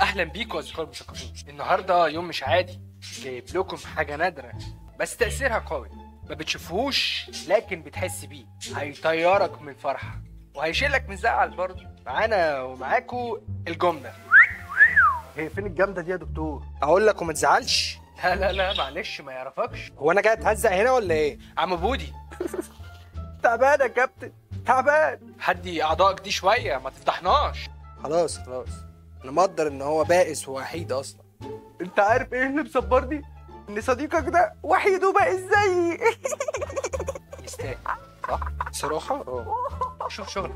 اهلا بيكم اصدقائي المثقفين النهارده يوم مش عادي جايب لكم حاجه نادره بس تاثيرها قوي ما بتشوفهوش لكن بتحس بيه هيطيرك من الفرحه وهيشيلك من زعل برضه معانا ومعاكم الجمله هي فين الجامده دي يا دكتور اقول لك وما تزعلش لا لا لا معلش ما يعرفكش هو انا جاي اتهزق هنا ولا ايه عم بودي تعبان يا كابتن تعبان هدي اعضائك دي شويه ما تفضحناش خلاص خلاص انا مقدر ان هو بائس ووحيد اصلا انت عارف ايه اللي مصبرني ان صديقك ده وحيد وبائس زيي يستاهل صح صراحه اه شوف شغلك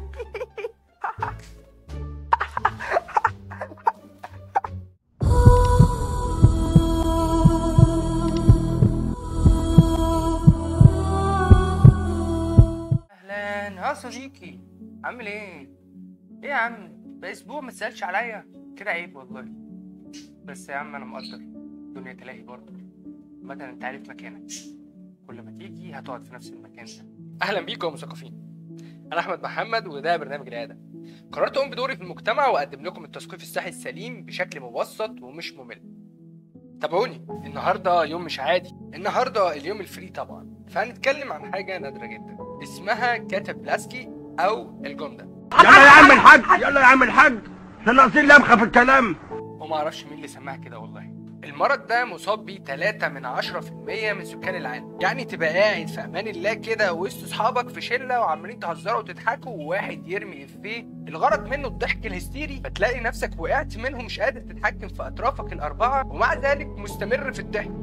اهلا يا صديقي عامل ايه ايه يا عم باسبوع ما تسالش عليا كده عيب والله بس يا عم انا مقدر الدنيا تلاهي برضه مثلا انت عارف مكانك كل ما تيجي هتقعد في نفس المكان ده اهلا بيكم يا مثقفين انا احمد محمد وده برنامج العياده قررت اقوم بدوري في المجتمع واقدم لكم التثقيف الصحي السليم بشكل مبسط ومش ممل تابعوني النهارده يوم مش عادي النهارده اليوم الفري طبعا فهنتكلم عن حاجه نادره جدا اسمها كاتب بلاسكي او الجمده يلا يا عم الحاج يلا يا عم الحاج احنا ناقصين لمخه في الكلام وما اعرفش مين اللي سماها كده والله المرض ده مصاب بيه 3 من 10% من سكان العالم يعني تبقى قاعد في امان الله كده وسط اصحابك في شله وعمالين تهزروا وتضحكوا وواحد يرمي افيه الغرض منه الضحك الهستيري فتلاقي نفسك وقعت منه مش قادر تتحكم في اطرافك الاربعه ومع ذلك مستمر في الضحك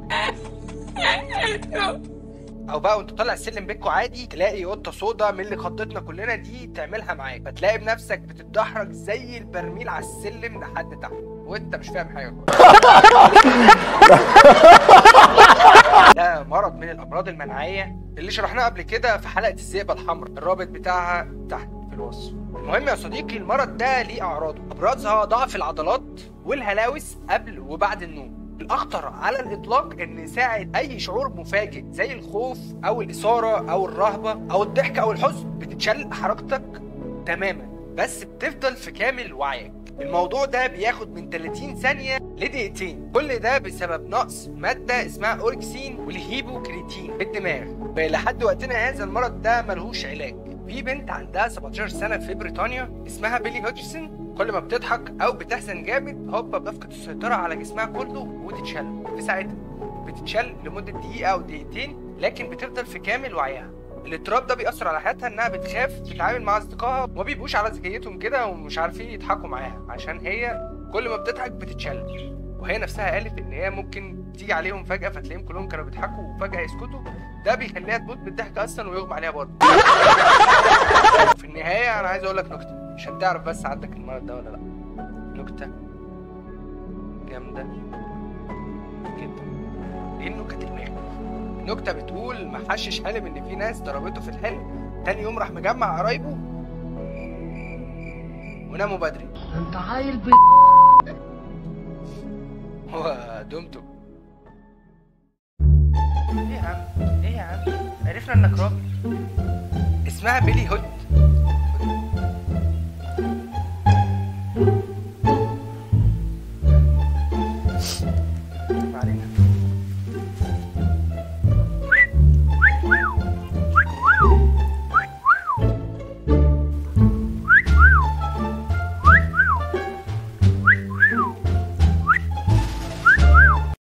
او بقى وانت طالع السلم بيتكو عادي تلاقي قطه سودا من اللي خضتنا كلنا دي تعملها معاك فتلاقي بنفسك بتتدحرج زي البرميل على السلم لحد تحت وانت مش فاهم حاجه ده مرض من الامراض المناعيه اللي شرحناه قبل كده في حلقه الذئبه الحمراء الرابط بتاعها تحت في الوصف المهم يا صديقي المرض ده ليه اعراضه ابرزها ضعف العضلات والهلاوس قبل وبعد النوم الاخطر على الاطلاق ان يساعد اي شعور مفاجئ زي الخوف او الاثاره او الرهبه او الضحك او الحزن بتتشل حركتك تماما بس بتفضل في كامل وعيك الموضوع ده بياخد من 30 ثانية لدقيقتين كل ده بسبب نقص مادة اسمها أوركسين والهيبوكريتين في الدماغ لحد وقتنا هذا المرض ده ملهوش علاج في بنت عندها 17 سنة في بريطانيا اسمها بيلي هوتشسون كل ما بتضحك أو بتحزن جامد هوبا بتفقد السيطرة على جسمها كله وتتشل في ساعتها بتتشل لمدة دقيقة أو دقيقتين لكن بتفضل في كامل وعيها الاضطراب ده بيأثر على حياتها انها بتخاف تتعامل مع اصدقائها وما بيبقوش على ذكيتهم كده ومش عارفين يضحكوا معاها عشان هي كل ما بتضحك بتتشل وهي نفسها قالت ان هي ممكن تيجي عليهم فجأة فتلاقيهم كلهم كانوا بيضحكوا وفجأة يسكتوا ده بيخليها تموت من الضحك اصلا ويغمى عليها برضه في النهاية انا عايز اقول لك نكتة عشان تعرف بس عندك المرض ده ولا لا نكتة جامدة جدا ايه النكت المهمة نكتة بتقول محشش حلم ان في ناس ضربته في الحلم تاني يوم راح مجمع قرايبه وناموا بدري انت عيل ب هو دمته ايه يا عم ايه يا عم عرفنا انك راجل اسمها بيلي هود